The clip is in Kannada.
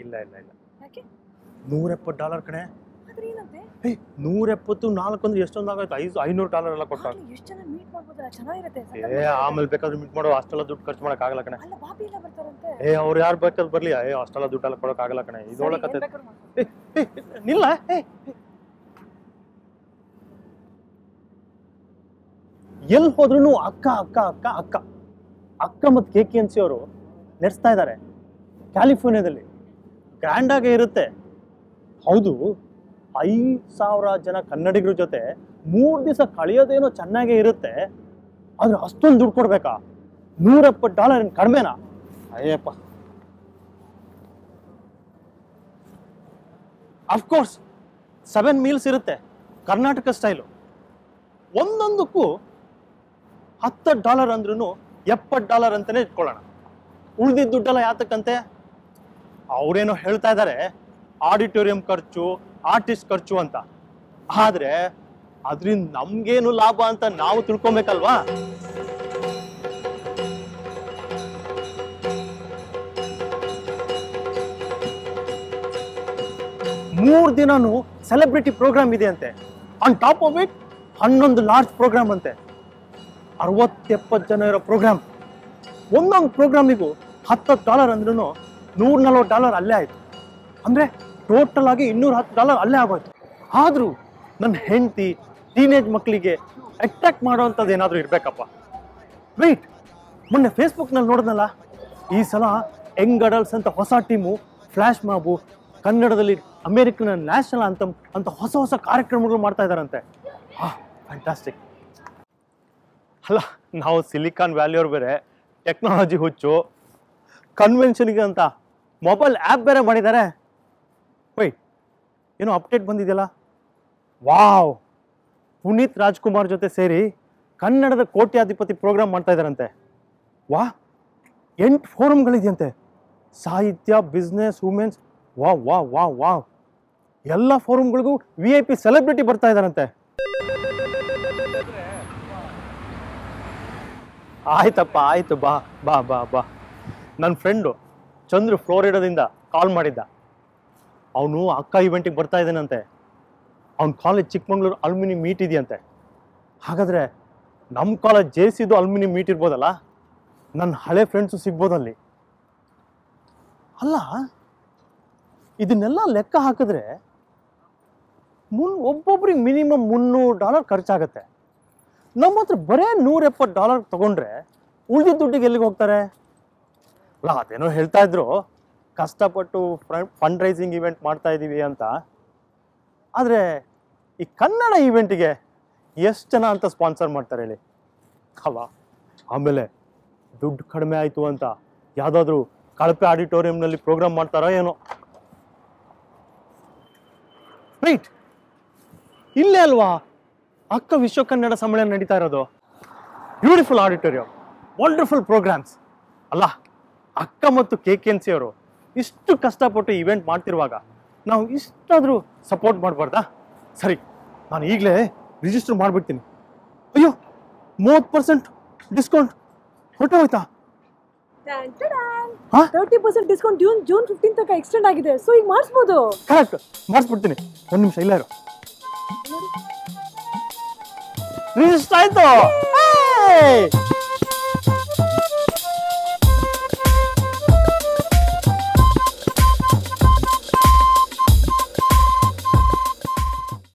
ಇಲ್ಲ ಇಲ್ಲ ಇಲ್ಲ ಯಾಕೆ ನೂರ ಎಪ್ಪತ್ತು ಡಾಲರ್ ಕಣೆ ಆದ್ರೆ ಏನಂತೆ ಏಯ್ ನೂರ ಎಪ್ಪತ್ತು ನಾಲ್ಕು ಅಂದ್ರೆ ಎಷ್ಟೊಂದು ಆಗೋಯ್ತು ಐದು ಐನೂರು ಡಾಲರ್ ಎಲ್ಲ ಕೊಟ್ಟ ಆಗ್ಲಿ ಎಷ್ಟು ಜನ ಮೀಟ್ ಮಾಡ್ಬೋದಲ್ಲ ಚೆನ್ನಾಗಿರುತ್ತೆ ಏ ಸಖತ್ ಮಜಾ ಆಮೇಲೆ ಬೇಕಾದ್ರೆ ಮೀಟ್ ಮಾಡೋ ಅಷ್ಟೆಲ್ಲ ದುಡ್ಡು ಖರ್ಚು ಮಾಡಕ್ ಆಗಲ್ಲ ಕಣೆ ಅಲ್ಲ ಬಾಬಿ ಎಲ್ಲ ಬರ್ತಾರಂತೆ ಏ ಅವ್ರು ಯಾರು ಬೇಕಾದ್ರೆ ಬರ್ಲಿ ಏ ಅಷ್ಟೆಲ್ಲ ದುಡ್ಡೆಲ್ಲ ಕೊಡಕ್ ಆಗಲ್ಲ ಕಣೆ ಸರಿ, ಇದೊಳ್ಳೆ ಏನ್ ಕತೆ ಬೇಕಾದ್ರೂ ಮಾಡ್ಕೊ. ಏ, ಏ, ನಿಲ್ಲ ಏ, ಏ. ಎಲ್ಲಿ ಹೋದ್ರು ಅಕ್ಕ ಅಕ್ಕ ಅಕ್ಕ ಅಕ್ಕ ಅಕ್ಕ ಮತ್ತು ಕೆ ಕೆ ಎನ್ ಸಿ ಅವರು ನಡೆಸ್ತಾ ಇದ್ದಾರೆ ಕ್ಯಾಲಿಫೋರ್ನಿಯಾದಲ್ಲಿ ಗ್ರ್ಯಾಂಡ್ ಆಗೇ ಇರುತ್ತೆ ಹೌದು ಐದು ಸಾವಿರ ಜನ ಕನ್ನಡಿಗರ ಜೊತೆ ಮೂರು ದಿವಸ ಕಳೆಯೋದೇನೋ ಚೆನ್ನಾಗೇ ಇರುತ್ತೆ ಆದ್ರೆ ಅಷ್ಟೊಂದು ದುಡ್ಡು ಕೊಡ್ಬೇಕಾ ನೂರೆಪ್ಪತ್ತು ಡಾಲರ್ ಏನು ಕಡಿಮೆನಾ ಅಯ್ಯಪ್ಪ ಅಫ್ಕೋರ್ಸ್ ಸೆವೆನ್ ಮೀಲ್ಸ್ ಇರುತ್ತೆ ಕರ್ನಾಟಕ ಸ್ಟೈಲು ಒಂದೊಂದಕ್ಕೂ ಹತ್ತು ಡಾಲರ್ ಅಂದ್ರೂ ಎಪ್ಪತ್ತು ಡಾಲರ್ ಅಂತಾನೆ ಇಟ್ಕೊಳ್ಳೋಣ ಉಳಿದಿದ್ದ ದುಡ್ಡೆಲ್ಲ ಯಾತಕ್ಕಂತೆ ಅವರೇನೋ ಹೇಳ್ತಾ ಇದ್ದಾರೆ ಆಡಿಟೋರಿಯಂ ಖರ್ಚು ಆರ್ಟಿಸ್ಟ್ ಖರ್ಚು ಅಂತ ಆದ್ರೆ ಅದರಿಂದ ನಮ್ಗೇನು ಲಾಭ ಅಂತ ನಾವು ತಿಳ್ಕೊಬೇಕಲ್ವಾ ಮೂರ್ ದಿನಾನು ಸೆಲೆಬ್ರಿಟಿ ಪ್ರೋಗ್ರಾಮ್ ಇದೆ ಅಂತೆ ಆನ್ ಟಾಪ್ ಆಫ್ ಇಟ್ ಹನ್ನೊಂದು ಲಾರ್ಜ್ ಪ್ರೋಗ್ರಾಮ್ ಅಂತೆ ಅರವತ್ತೆಪ್ಪತ್ತು ಜನ ಇರೋ ಪ್ರೋಗ್ರಾಮ್ ಒಂದೊಂದು ಪ್ರೋಗ್ರಾಮಿಗೂ ಹತ್ತತ್ತು ಡಾಲರ್ ಅಂದ್ರೂ ನೂರ ನಲ್ವತ್ತು ಡಾಲರ್ ಅಲ್ಲೇ ಆಯ್ತು ಅಂದ್ರೆ ಟೋಟಲ್ ಆಗಿ ಇನ್ನೂರ ಹತ್ತು ಡಾಲರ್ ಅಲ್ಲೇ ಆಗೋಯ್ತು ಆದ್ರೂ ನನ್ನ ಹೆಂಡತಿ ಟೀನೇಜ್ ಮಕ್ಕಳಿಗೆ ಅಟ್ರಾಕ್ಟ್ ಮಾಡೋವಂಥದ್ದು ಏನಾದರೂ ಇರಬೇಕಪ್ಪ ವೆಯ್ಟ್ ಮೊನ್ನೆ ಫೇಸ್ಬುಕ್ನಲ್ಲಿ ನೋಡಿದ್ನಲ್ಲ ಈ ಸಲ ಯಂಗ್ ಅಡಲ್ಟ್ಸ್ ಅಂತ ಹೊಸ ಟೀಮು ಫ್ಲ್ಯಾಶ್ ಮಾಬು ಕನ್ನಡದಲ್ಲಿ ಅಮೇರಿಕನ್ ನ್ಯಾಷನಲ್ ಅಂತಮ್ ಅಂತ ಹೊಸ ಹೊಸ ಕಾರ್ಯಕ್ರಮಗಳು ಮಾಡ್ತಾ ಇದ್ದಾರಂತೆ ಹಾ ಫ್ಯಾಂಟಾಸ್ಟಿಕ್ ಅಲ್ಲ ನಾವು ಸಿಲಿಕಾನ್ ವ್ಯಾಲಿಯವ್ರು ಬೇರೆ ಟೆಕ್ನಾಲಜಿ ಹುಚ್ಚು ಕನ್ವೆನ್ಷನ್ಗೆ ಅಂತ ಮೊಬೈಲ್ ಆ್ಯಪ್ ಬೇರೆ ಮಾಡಿದ್ದಾರೆ ವೈ ಏನೋ ಅಪ್ಡೇಟ್ ಬಂದಿದೆಯಲ್ಲ ವಾವ್ ಪುನೀತ್ ರಾಜ್ಕುಮಾರ್ ಜೊತೆ ಸೇರಿ ಕನ್ನಡದ ಕೋಟ್ಯಾಧಿಪತಿ ಪ್ರೋಗ್ರಾಮ್ ಮಾಡ್ತಾ ಇದ್ದಾರಂತೆ ವಾ ಎಂಟು ಫೋರಮ್ಗಳಿದೆಯಂತೆ ಸಾಹಿತ್ಯ ಬಿಸ್ನೆಸ್ ವುಮೆನ್ಸ್ ವಾ ವಾ ವಾ ವಾ ಎಲ್ಲ ಫೋರಮ್ಗಳಿಗೂ ವಿ ಐ ಪಿ ಸೆಲೆಬ್ರಿಟಿ ಬರ್ತಾ ಇದ್ದಾರಂತೆ ಆಯ್ತಪ್ಪ ಆಯ್ತು ಬಾ ಬಾ ಬಾ ಬಾ ನನ್ನ ಫ್ರೆಂಡು ಚಂದ್ರು ಫ್ಲೋರಿಡಾದಿಂದ ಕಾಲ್ ಮಾಡಿದ್ದ ಅವನು ಅಕ್ಕ ಇವೆಂಟಿಗೆ ಬರ್ತಾ ಇದ್ದಾನಂತೆ ಅವ್ನ ಕಾಲೇಜ್ ಚಿಕ್ಕಮಂಗ್ಳೂರು ಅಲ್ಮಿನಿ ಮೀಟ್ ಇದೆಯಂತೆ ಹಾಗಾದ್ರೆ ನಮ್ಮ ಕಾಲೇಜ್ ಜೆ ಸಿದು ಅಲ್ಮಿನಿ ಮೀಟ್ ಇರ್ಬೋದಲ್ಲ ನನ್ನ ಹಳೆ ಫ್ರೆಂಡ್ಸು ಸಿಗ್ಬೋದಲ್ಲಿ ಅಲ್ಲ ಇದನ್ನೆಲ್ಲ ಲೆಕ್ಕ ಹಾಕಿದ್ರೆ ಮುನ್ ಒಬ್ಬೊಬ್ರಿಗೆ ಮಿನಿಮಮ್ ಮುನ್ನೂರು ಡಾಲರ್ ಖರ್ಚಾಗತ್ತೆ ನಮ್ಮ ಹತ್ರ ಬರೇ ನೂರ ಎಪ್ಪತ್ತು ಡಾಲರ್ ತಗೊಂಡ್ರೆ ಉಳಿದಿದ್ದ ದುಡ್ಡಿಗೆ ಎಲ್ಲಿಗೆ ಹೋಗ್ತಾರೆ ಅಲ್ಲ ಅದೇನೋ ಹೇಳ್ತಾ ಇದ್ರು ಕಷ್ಟಪಟ್ಟು ಫಂಡ್ ರೈಸಿಂಗ್ ಇವೆಂಟ್ ಮಾಡ್ತಾ ಇದ್ದೀವಿ ಅಂತ ಆದರೆ ಈ ಕನ್ನಡ ಇವೆಂಟಿಗೆ ಎಷ್ಟು ಜನ ಅಂತ ಸ್ಪಾನ್ಸರ್ ಮಾಡ್ತಾರೆ ಹೇಳಿ ಅಲ್ವಾ ಆಮೇಲೆ ದುಡ್ಡು ಕಡಿಮೆ ಆಯಿತು ಅಂತ ಯಾವುದಾದ್ರೂ ಕಳಪೆ ಆಡಿಟೋರಿಯಂನಲ್ಲಿ ಪ್ರೋಗ್ರಾಮ್ ಮಾಡ್ತಾರೋ ಏನೋ ರೈಟ್ ಇಲ್ಲೇ ಅಲ್ವಾ ಅಕ್ಕ ವಿಶ್ವ ಕನ್ನಡ ಸಮ್ಮೇಳನ ನಡೀತಾ ಇರೋದು ಬ್ಯೂಟಿಫುಲ್ ಆಡಿಟೋರಿಯಂ ವಂಡರ್ಫುಲ್ ಪ್ರೋಗ್ರಾಮ್ಸ್ ಅಲ್ಲ ಅಕ್ಕ ಮತ್ತು ಕೆ ಕೆ ಎನ್ ಸಿ ಅವರು ಇಷ್ಟು ಕಷ್ಟಪಟ್ಟು ಇವೆಂಟ್ ಮಾಡ್ತಿರುವಾಗ ನಾವು ಇಷ್ಟಾದರೂ ಸಪೋರ್ಟ್ ಮಾಡಬಾರ್ದಾ ಸರಿ ನಾನು ಈಗಲೇ ರಿಜಿಸ್ಟರ್ ಮಾಡಿಬಿಡ್ತೀನಿ ಅಯ್ಯೋ ಮೂವತ್ತು ಪರ್ಸೆಂಟ್ ಡಿಸ್ಕೌಂಟ್ ಹೊರಟೋಯ್ತಾ ಹಾ? Thirty percent discount June June fifteen ತನಕ ಎಕ್ಸ್ಟೆಂಡ್ ಆಗಿದೆ ಸೊ ಈಗ ಮಾಡಿಸ್ಬೋದು ಕರೆಕ್ಟ್ ಮಾಡಿಸ್ಬಿಡ್ತೀನಿ ಒಂದು ನಿಮಿಷ ಇಲ್ಲ ಇರು ರಿಜಿಸ್ಟರ್ ಆಯ್ತು Hey!